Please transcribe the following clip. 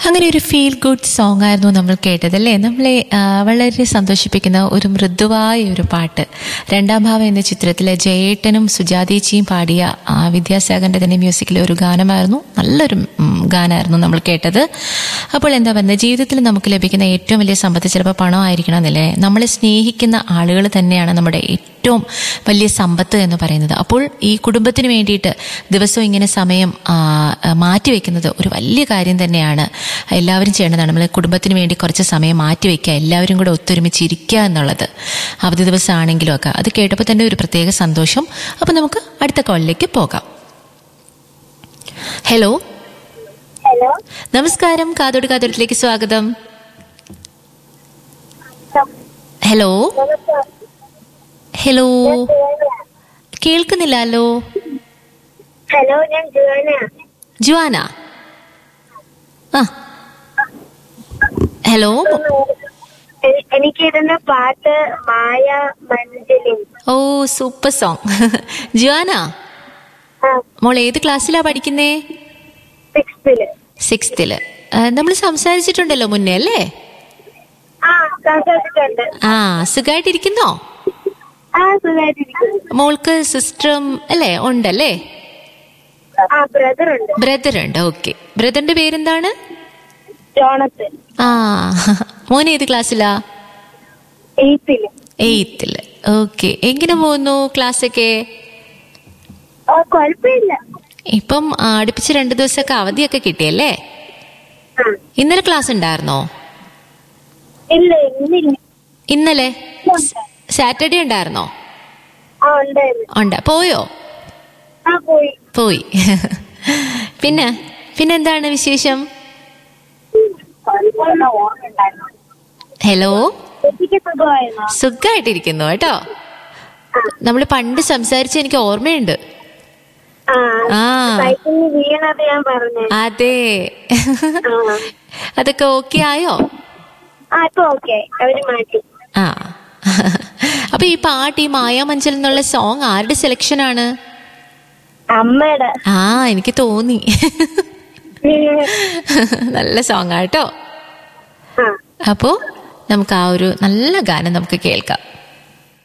അങ്ങനെ ഒരു feel good song ആയിരുന്നു നമ്മൾ കേട്ടത് അല്ലേ നമ്മളെ ആ, വളരെ സന്തോഷിപ്പിക്കുന്ന ഒരു മൃദുവായ ഒരു പാട്ട് രണ്ടാം ഭാവം എന്ന ചിത്രത്തിലെ ജയേട്ടനും സുജാതേച്ചിയും പാടിയ ആ, വിദ്യാസാഗറിന്റെ തന്നെ മ്യൂസിക്കിലെ ഒരു ഗാനമായിരുന്നു നല്ലൊരു ഉം, ഗാനമായിരുന്നു നമ്മൾ കേട്ടത് അപ്പോൾ എന്താ പറയുന്നത് ജീവിതത്തിൽ നമുക്ക് ലഭിക്കുന്ന ഏറ്റവും വലിയ സമ്പത്ത് ചിലപ്പോൾ പണമായിരിക്കണം എന്നില്ലേ നമ്മളെ സ്നേഹിക്കുന്ന ആളുകൾ തന്നെയാണ് നമ്മുടെ ഏറ്റവും വലിയ സമ്പത്ത് എന്ന് പറയുന്നത് അപ്പോൾ ഈ കുടുംബത്തിന് വേണ്ടിയിട്ട് ദിവസവും ഇങ്ങനെ സമയം ആ, ആ, മാറ്റിവെക്കുന്നത് ഒരു വലിയ കാര്യം തന്നെയാണ് എല്ലാവരും ചെയ്യേണ്ടതാണ് നമ്മൾ കുടുംബത്തിന് വേണ്ടി കുറച്ച് സമയം മാറ്റിവെക്കുക എല്ലാവരും കൂടെ ഒത്തൊരുമിച്ച് ഇരിക്കുക എന്നുള്ളത് അവധി ദിവസമാണെങ്കിലും ഒക്കെ അത് കേട്ടപ്പോൾ തന്നെ ഒരു പ്രത്യേക സന്തോഷം അപ്പം നമുക്ക് അടുത്ത കോളിലേക്ക് പോകാം ഹലോ ഹലോ നമസ്കാരം കാതോട് കാതോടത്തിലേക്ക് സ്വാഗതം ഹലോ ഹലോ കേൾക്കുന്നില്ലല്ലോ ഹലോ ഞാൻ ജുവന ജുവാന ആ ഹലോ എ- എനിക്ക് ഇടുന്ന പാട്ട് മായ മഞ്ജലി ഓ സൂപ്പർ സോങ് ജുവാന ആ മോൾ ഏത് ക്ലാസ്സിലാ പഠിക്കുന്നേ സിക്സ്ത്തില് സിക്സ്ത്തില് നമ്മൾ സംസാരിച്ചിട്ടുണ്ടല്ലോ മുന്നേ അല്ലേ ആ സംസാരിച്ചിട്ടുണ്ട് ആ സുഖമായിട്ടിരിക്കുന്നോ ആ സുഖമായിട്ടിരിക്കുന്നു മോൾക്ക് സിസ്റ്ററും അല്ലേ ഉണ്ടല്ലേ ആ ബ്രദർ ഉണ്ട് ബ്രദർ ഉണ്ട് ഓക്കെ ബ്രദറിന്റെ പേരെന്താണ് ജോണത്ത് ആ മോൻ ഏത് ക്ലാസ്സിലാ എയ്ത്തില് എയ്ത്തില് ഓക്കെ എങ്ങനെ പോകുന്നു ക്ലാസ്സൊക്കെ ആ കുഴപ്പമില്ല ഇപ്പം ആ, അടുപ്പിച്ച് രണ്ടു ദിവസമൊക്കെ അവധിയൊക്കെ കിട്ടിയല്ലേ ആ ഇന്നലെ ക്ലാസ് ഉണ്ടായിരുന്നോ ഇല്ല ഇന്നില്ല ഇന്നലെ സാറ്റർഡേ ഉണ്ടായിരുന്നോ ആ ഉണ്ടായിരുന്നു ഉണ്ട് പോയോ ആ പോയി പോയി പിന്നെ പിന്നെന്താണ് വിശേഷം കുഴപ്പമില്ല ഓർമ്മയുണ്ടായിരുന്നു ഹലോ ചേച്ചിക്ക് സുഖമായിരുന്നോ സുഖമായിട്ടിരിക്കുന്നു കേട്ടോ നമ്മൾ പണ്ട് സംസാരിച്ച എനിക്ക് ഓർമ്മയുണ്ട് ആ ആ സൈക്കിളിൽ വീണത് ഞാൻ പറഞ്ഞു അതെ ആ അതൊക്കെ ഓക്കെ ആയോ ആ ഇപ്പൊ ഓക്കെ അവര് മാറ്റി ആ അപ്പൊ ഈ പാട്ട് ഈ മായാമഞ്ചൽ എന്നുള്ള സോങ് ആരുടെ സെലക്ഷൻ ആണ് അമ്മയുടെ ആ എനിക്ക് തോന്നി നല്ല സോങ് ആട്ടോ ആ അപ്പോ നമുക്ക് ആ ഒരു നല്ല ഗാനം നമുക്ക് കേൾക്കാം